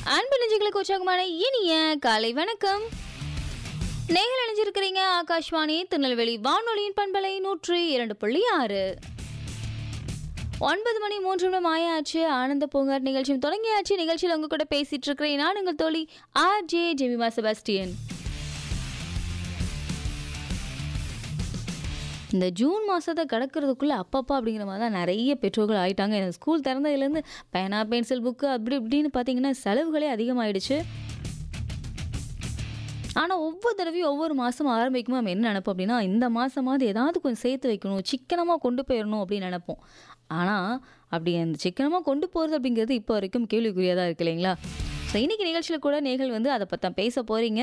அன்பு நெஞ்சுகளுக்கு உற்சாகமான இனிய காலை வணக்கம் நேயர் அணிஞ்சிருக்கிறீங்க ஆகாஷ்வாணி திருநெல்வேலி வானொலியின் பண்பலை நூற்றி இரண்டு புள்ளி ஆறு ஒன்பது மணி மூன்று நிமிடம் ஆயாச்சு ஆனந்த பூங்கார் நிகழ்ச்சியும் தொடங்கியாச்சு நிகழ்ச்சியில் உங்க கூட பேசிட்டு இருக்கிறேன் நான் உங்கள் தோழி ஆர் ஜே ஜெமிமா செபாஸ்டியன் இந்த ஜூன் மாதத்தை கடக்கிறதுக்குள்ளே அப்பப்பா அப்படிங்கிற மாதிரி தான் நிறைய பெற்றோர்கள் ஆயிட்டாங்க எனக்கு ஸ்கூல் திறந்ததுலேருந்து பேனா பென்சில் புக்கு அப்படி இப்படின்னு பார்த்தீங்கன்னா செலவுகளே அதிகமாயிடுச்சு ஆனால் ஒவ்வொரு தடவையும் ஒவ்வொரு மாதம் ஆரம்பிக்கும் நம்ம என்ன நினைப்போம் அப்படின்னா இந்த மாதமாவது ஏதாவது கொஞ்சம் சேர்த்து வைக்கணும் சிக்கனமாக கொண்டு போயிடணும் அப்படின்னு நினைப்போம் ஆனால் அப்படி அந்த சிக்கனமாக கொண்டு போகிறது அப்படிங்கிறது இப்போ வரைக்கும் கேள்விக்குறியாக தான் இருக்கு இல்லைங்களா ஸோ இன்னைக்கு நிகழ்ச்சியில் கூட நேர்கள் வந்து அதை பற்றி பேச போகிறீங்க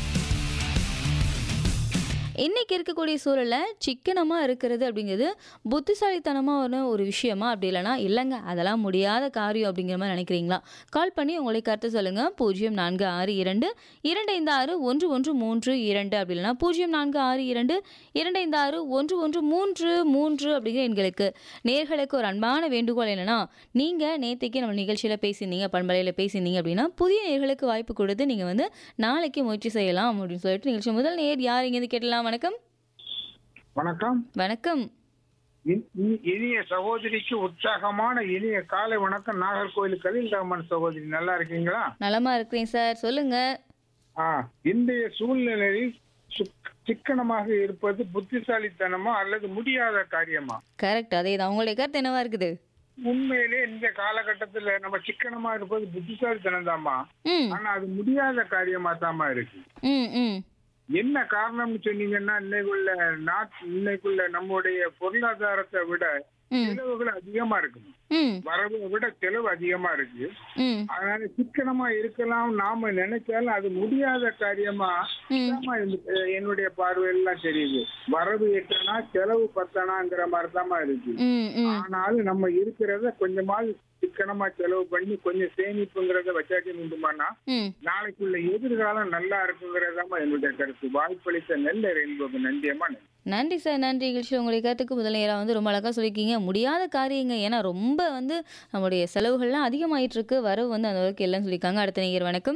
இன்னைக்கு இருக்கக்கூடிய சூழலில் சிக்கனமாக இருக்கிறது அப்படிங்கிறது புத்திசாலித்தனமான ஒரு விஷயமா அப்படி இல்லைனா இல்லைங்க அதெல்லாம் முடியாத காரியம் அப்படிங்கிற மாதிரி நினைக்கிறீங்களா கால் பண்ணி உங்களுடைய கருத்து சொல்லுங்கள் பூஜ்ஜியம் நான்கு ஆறு இரண்டு இரண்டு ஐந்து ஆறு ஒன்று ஒன்று மூன்று இரண்டு அப்படி இல்லைனா பூஜ்ஜியம் நான்கு ஆறு இரண்டு இரண்டு ஐந்து ஆறு ஒன்று ஒன்று மூன்று மூன்று அப்படிங்கிற எண்களுக்கு நேர்களுக்கு ஒரு அன்பான வேண்டுகோள் என்னன்னா நீங்கள் நேற்றுக்கு நம்ம நிகழ்ச்சியில் பேசியிருந்தீங்க பண்பலையில் பேசியிருந்தீங்க அப்படின்னா புதிய நேர்களுக்கு வாய்ப்பு கொடுத்து நீங்கள் வந்து நாளைக்கு முயற்சி செய்யலாம் அப்படின்னு சொல்லிட்டு நிகழ்ச்சி முதல் நேர் யார் இங்கேருந்து கேட்டலாம் வணக்கம் வணக்கம் வணக்கம் இ- இ- இனிய சகோதரிக்கு உற்சாகமான இனிய காலை வணக்கம் நாகர்கோவில் கலில் ரஹ்மான் சகோதரி நல்லா இருக்கீங்களா நலமா இருக்கிறேன் சார் சொல்லுங்க ஆ இன்றைய சூழ்நிலையில் சுக்- சிக்கனமாக இருப்பது புத்திசாலித்தனமா அல்லது முடியாத காரியமா கரெக்ட் அதே தான் உங்களுடைய கருத்து என்னவா இருக்குது உண்மையிலே இந்த காலகட்டத்துல நம்ம சிக்கனமா இருப்பது புத்திசாலித்தனம் தாமா ம் ஆனா அது முடியாத காரியமா தாமா இருக்கு ம் ம் என்ன காரணம்னு சொன்னீங்கன்னா இன்னைக்குள்ள நாட் இன்னைக்குள்ள நம்முடைய பொருளாதாரத்தை விட ம் செலவுகள் அதிகமா இருக்கு ம் வரவை விட செலவு அதிகமா இருக்கு ம் அதனால சிக்கனமா இருக்கலாம் நாம நினைச்சாலும் அது முடியாத காரியமா ம் தாம்மா இந்த- என்னுடைய பார்வையெல்லாம் தெரியுது வரவு எட்டனா செலவு பத்தனாங்கிற மாதிரி தாம்மா இருக்கு ம் ம் ஆனாலும் நம்ம இருக்கிறத கொஞ்சமாவது சிக்கனமா செலவு பண்ணி கொஞ்சம் சேமிப்புங்கிறத வச்சாச்சு நின்றுமானா ம் நாளைக்குள்ள எதிர்காலம் நல்லா இருக்குங்கிறதாம்மா என்னுடைய கருத்து வாய்ப்பளித்த நெல்ல ரெயின்போக்கு நன்றியம்மா நன்றி. நன்றி சார் நன்றி நிகழ்ச்சி உங்களுடைய கருத்துக்கு முதல் நேராக வந்து ரொம்ப அழகாக சொல்லியிருக்கீங்க முடியாத காரியங்க ஏன்னா ரொம்ப வந்து நம்முடைய செலவுகள்லாம் அதிகமாயிட்டு இருக்கு வரவு வந்து அந்த அளவுக்கு இல்லைன்னு சொல்லியிருக்காங்க அடுத்த நேயர் வணக்கம்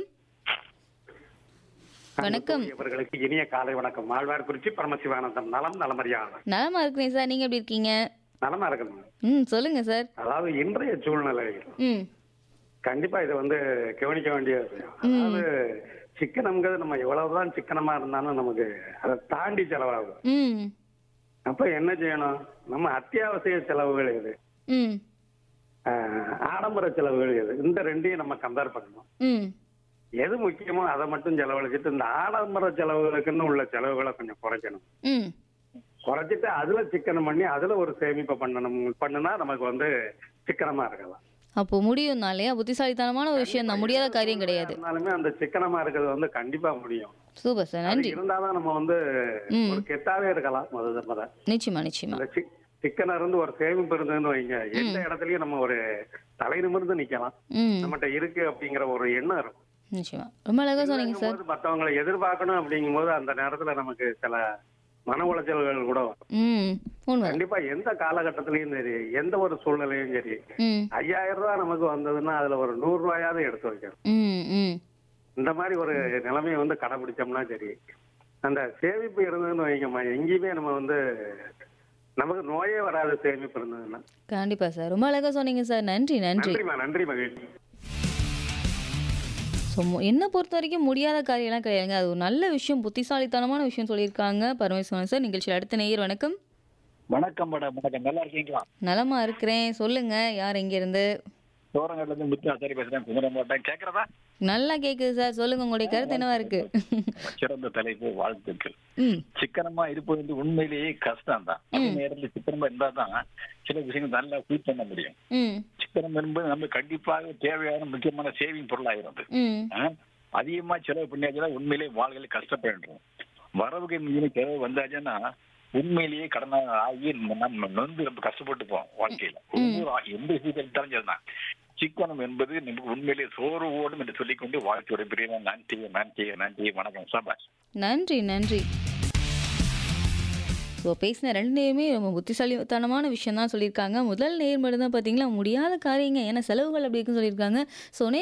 வணக்கம் இவர்களுக்கு இனிய காலை வணக்கம் ஆழ்வார்குறிச்சி பரமசிவானந்தம் நலம் நலமறியாளர் நலமா இருக்கிறேன் சார் நீங்க எப்படி இருக்கீங்க நலமா இருக்கணும் ம் சொல்லுங்க சார் அதாவது இன்றைய சூழ்நிலையில் ம் கண்டிப்பா இதை வந்து கவனிக்க வேண்டிய விஷயம் அதாவது சிக்கனம்ங்கிறது நம்ம எவ்வளவுதான் சிக்கனமா இருந்தாலும் நமக்கு அதை தாண்டி செலவாகும் ம் அப்ப என்ன செய்யணும் நம்ம அத்தியாவசிய செலவுகள் எது ம் ஆஹ், ஆடம்பர செலவுகள் எது இந்த ரெண்டையும் நம்ம கம்பேர் பண்ணணும் ம் எது முக்கியமோ அதை மட்டும் செலவழிச்சிட்டு இந்த ஆடம்பர செலவுகளுக்குன்னு உள்ள செலவுகளை கொஞ்சம் குறைக்கணும் ம் குறைச்சிட்டு அதுல சிக்கனம் பண்ணி அதுல ஒரு சேமிப்பை பண்ணணும் பண்ணுனா நமக்கு வந்து சிக்கனமா இருக்கலாம் அப்போ முடியும்னா இல்லையா புத்திசாலித்தனமான ஒரு விஷயம் தான் முடியாத காரியம் கிடையாது இருந்தாலுமே அந்த சிக்கனமா இருக்கிறது வந்து கண்டிப்பா முடியும் சூப்பர் சார் அது நன்றி இருந்தாதான் நம்ம வந்து ம். ஒரு கெத்தாவே இருக்கலாம் முத முத நிச்சயமா நிச்சயமா அந்த சி- சிக்கனம் இருந்து ஒரு சேமிப்பு இருந்ததுன்னு வைங்க எந்த இடத்துலயும் நம்ம ஒரு தலை நிமிர்ந்து நிக்கலாம் ம் நம்மகிட்ட இருக்கு அப்படிங்கிற ஒரு எண்ணம் இருக்கும் நிச்சயமா ரொம்ப அழகாக சொன்னீங்க சார் போது மத்தவங்களை எதிர்பார்க்கணும் அப்படிங்கும்போது அந்த நேரத்துல நமக்கு சில மன உளைச்சல்கள் கூட வரும் ம் உண்மை கண்டிப்பா எந்த காலகட்டத்திலயும் சரி எந்த ஒரு சூழ்நிலையும் சரி ம் ஐயாயிரம் ரூபாய் நமக்கு வந்ததுன்னா அதுல ஒரு நூறு ரூபாயாவது எடுத்து வைக்கணும் ம் ம் இந்த மாதிரி ஒரு நிலைமையை வந்து கடைபிடிச்சோம்னா சரி அந்த சேமிப்பு இருந்ததுன்னு வைங்கம்மா எங்கேயுமே நம்ம வந்து நமக்கு நோயே வராது சேமிப்பு இருந்ததுன்னா கண்டிப்பா சார் ரொம்ப அழகா சொன்னீங்க சார் நன்றி நன்றி நன்றிம்மா நன்றி மகிழ்ச்சி ஸோ என்னை பொறுத்த வரைக்கும் முடியாத காரியம்லாம் கிடையாதுங்க அது ஒரு நல்ல விஷயம் புத்திசாலித்தனமான விஷயம் சொல்லியிருக்காங்க பரமேஸ்வரன் சார் நிகழ்ச்சியில் அடுத்த நேயர் வணக்கம் வணக்கம் மேடம் வணக்கம் நல்லா இருக்கீங்களா நலமா இருக்கிறேன் சொல்லுங்க யார் எங்கேருந்து சோரங்கட்ல இருந்து முத்து ஆச்சாரி பேசுறேன் குமரம் மாட்டேன் கேக்குறதா நல்லா கேட்குது சார் சொல்லுங்க உங்களுடைய கருத்து என்னவா இருக்கு சிறந்த தலைப்பு வாழ்த்துக்கள் ம் சிக்கனமா இருப்பது வந்து உண்மையிலேயே கஷ்டம் தான் அதே நேரத்தில் சிக்கனமா இருந்தா தான் சில விஷயங்கள் நல்லா ஃபீல் பண்ண முடியும் ம் சிக்கனம் என்பது நம்ம கண்டிப்பாக தேவையான முக்கியமான சேவிங் பொருளாயிரும் அது. ம் ஆ? அதிகமா செலவு பண்ணியாச்சுன்னா உண்மையிலேயே வாழ்க்கையில கஷ்டப்படுறோம் வரவுக்கு மீறி செலவு வந்தாச்சுன்னா உண்மையிலேயே கடனா ஆகி நம்ம நொந்து ரொம்ப கஷ்டப்பட்டு போவோம் வாழ்க்கையில ஒவ்வொரு ஆ- எந்த விஷயத்தை எடுத்தாலும் சரிதான் சிக்கனம் என்பது நமக்கு உண்மையிலேயே சோறு ஓடும் என்று சொல்லிக்கொண்டு வாழ்க்கையோட பிரிவு நன்றி நன்றி நன்றி வணக்கம் சபாஷ் நன்றி நன்றி ஸோ பேசின ரெண்டு நேருமே ரொம்ப புத்திசாலித்தனமான விஷயம் தான் சொல்லியிருக்காங்க முதல் நேர் மட்டும் தான் பார்த்தீங்களா முடியாத காரியங்க ஏன்னா செலவுகள் அப்படி இருக்குன்னு சொல்லியிருக்காங்க ஸோ